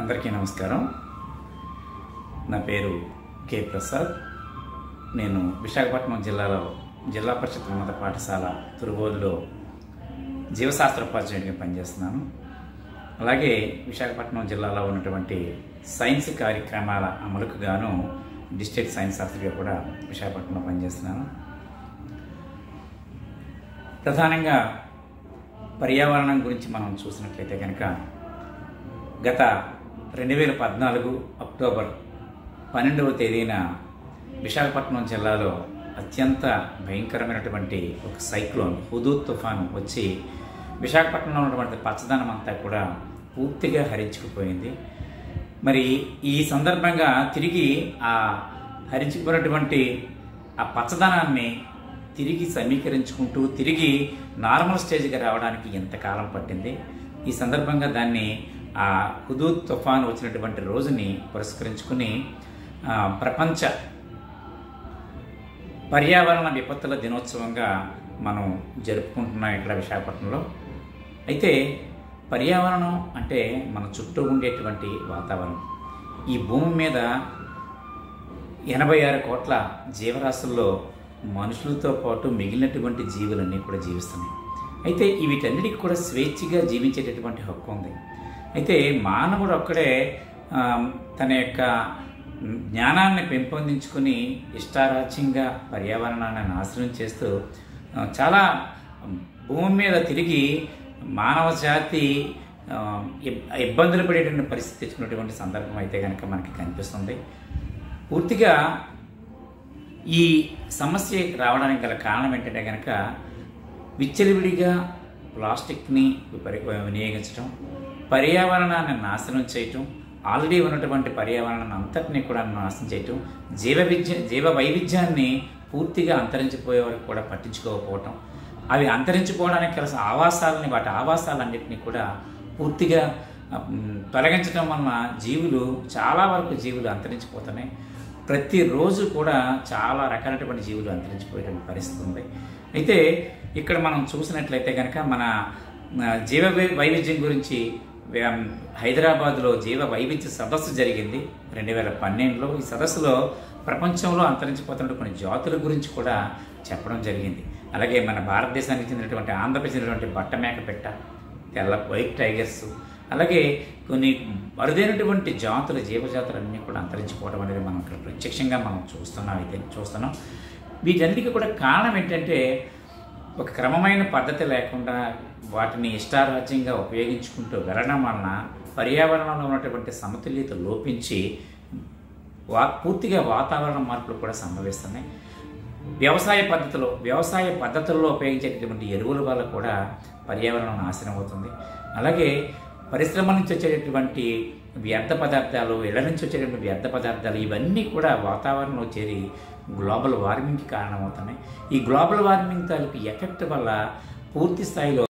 అందరికీ నమస్కారం నా పేరు కె ప్రసాద్ నేను విశాఖపట్నం జిల్లాలో జిల్లా పరిషత్ ఉన్నత పాఠశాల తురుబోదులో జీవశాస్త్ర ఉపాధ్యాయుడిగా పనిచేస్తున్నాను అలాగే విశాఖపట్నం జిల్లాలో ఉన్నటువంటి సైన్స్ కార్యక్రమాల అమలుకు గాను డిస్ట్రిక్ట్ సైన్స్ ఆఫీసర్గా కూడా విశాఖపట్నంలో పనిచేస్తున్నాను ప్రధానంగా పర్యావరణం గురించి మనం చూసినట్లయితే కనుక గత రెండు వేల పద్నాలుగు అక్టోబర్ పన్నెండవ తేదీన విశాఖపట్నం జిల్లాలో అత్యంత భయంకరమైనటువంటి ఒక సైక్లోన్ హుదూద్ తుఫాను వచ్చి విశాఖపట్నంలో ఉన్నటువంటి పచ్చదనం అంతా కూడా పూర్తిగా హరించుకుపోయింది మరి ఈ సందర్భంగా తిరిగి ఆ హరించుకున్నటువంటి ఆ పచ్చదనాన్ని తిరిగి సమీకరించుకుంటూ తిరిగి నార్మల్ స్టేజ్కి రావడానికి ఎంతకాలం పట్టింది ఈ సందర్భంగా దాన్ని ఆ హుదూద్ తుఫాన్ వచ్చినటువంటి రోజుని పురస్కరించుకుని ఆ, ప్రపంచ పర్యావరణ విపత్తుల దినోత్సవంగా మనం జరుపుకుంటున్నాం ఇక్కడ విశాఖపట్నంలో అయితే పర్యావరణం అంటే మన చుట్టూ ఉండేటువంటి వాతావరణం ఈ భూమి మీద ఎనభై ఆరు కోట్ల జీవరాశుల్లో మనుషులతో పాటు మిగిలినటువంటి జీవులన్నీ కూడా జీవిస్తున్నాయి అయితే ఈ వీటన్నిటికి కూడా స్వేచ్ఛగా జీవించేటటువంటి హక్కు ఉంది అయితే మానవుడు ఒక్కడే ఆ, తన యొక్క జ్ఞానాన్ని పెంపొందించుకుని ఇష్టారాజ్యంగా పర్యావరణాన్ని నాశనం చేస్తూ ఆ, చాలా భూమి మీద తిరిగి మానవ జాతి ఆ, ఇబ్- ఇబ్బందులు పడేటువంటి పరిస్థితి తెచ్చుకున్నటువంటి సందర్భం అయితే కనుక మనకి కనిపిస్తుంది పూర్తిగా ఈ సమస్య రావడానికి గల కారణం ఏంటంటే కనుక విచ్చలవిడిగా ప్లాస్టిక్ని విపరి- వినియోగించడం పర్యావరణాన్ని నాశనం చేయటం ఆల్రెడీ ఉన్నటువంటి పర్యావరణాన్ని అంతటినీ కూడా నాశనం చేయటం జీవ విద్య జీవ వైవిధ్యాన్ని పూర్తిగా అంతరించిపోయే వరకు కూడా పట్టించుకోకపోవటం అవి అంతరించిపోవడానికి కలిసిన ఆవాసాలని వాటి ఆవాసాలన్నింటినీ కూడా పూర్తిగా ఉమ్, తొలగించడం వలన జీవులు చాలా వరకు జీవులు అంతరించిపోతున్నాయి ప్రతిరోజు కూడా చాలా రకాలైనటువంటి జీవులు అంతరించిపోయేటువంటి పరిస్థితి ఉంది అయితే ఇక్కడ మనం చూసినట్లయితే కనుక మన ఆ, జీవ వై- వైవిధ్యం గురించి వ్య- హైదరాబాద్లో జీవ వైవిధ్య సదస్సు జరిగింది రెండు వేల పన్నెండులో ఈ సదస్సులో ప్రపంచంలో అంతరించిపోతున్న కొన్ని జాతుల గురించి కూడా చెప్పడం జరిగింది అలాగే మన భారతదేశానికి చెందినటువంటి ఆంధ్రప్రదేశ్ చెందినటువంటి బట్టమేక పెట్ట తెల్ల వైట్ టైగర్స్ అలాగే కొన్ని అరుదైనటువంటి జాతుల జీవజాతులు అన్నీ కూడా అంతరించిపోవడం అనేది మనం ఇక్కడ ప్రత్యక్షంగా మనం చూస్తున్నాం అయితే చూస్తున్నాం వీటన్నిటికీ కూడా కారణం ఏంటంటే ఒక క్రమమైన పద్ధతి లేకుండా వాటిని ఇష్టారాజ్యంగా ఉపయోగించుకుంటూ వెళ్ళడం వలన పర్యావరణంలో ఉన్నటువంటి సమతుల్యత లోపించి వా పూర్తిగా వాతావరణ మార్పులు కూడా సంభవిస్తున్నాయి వ్యవసాయ పద్ధతిలో వ్యవసాయ పద్ధతుల్లో ఉపయోగించేటటువంటి ఎరువుల వల్ల కూడా పర్యావరణం నాశనం అవుతుంది అలాగే పరిశ్రమల నుంచి వచ్చేటటువంటి వ్యర్థ పదార్థాలు ఇళ్ల నుంచి వచ్చేటటువంటి వ్యర్థ పదార్థాలు ఇవన్నీ కూడా వాతావరణంలో చేరి గ్లోబల్ వార్మింగ్కి కారణమవుతున్నాయి ఈ గ్లోబల్ వార్మింగ్ తాలూకు ఎఫెక్ట్ వల్ల పూర్తి స్థాయిలో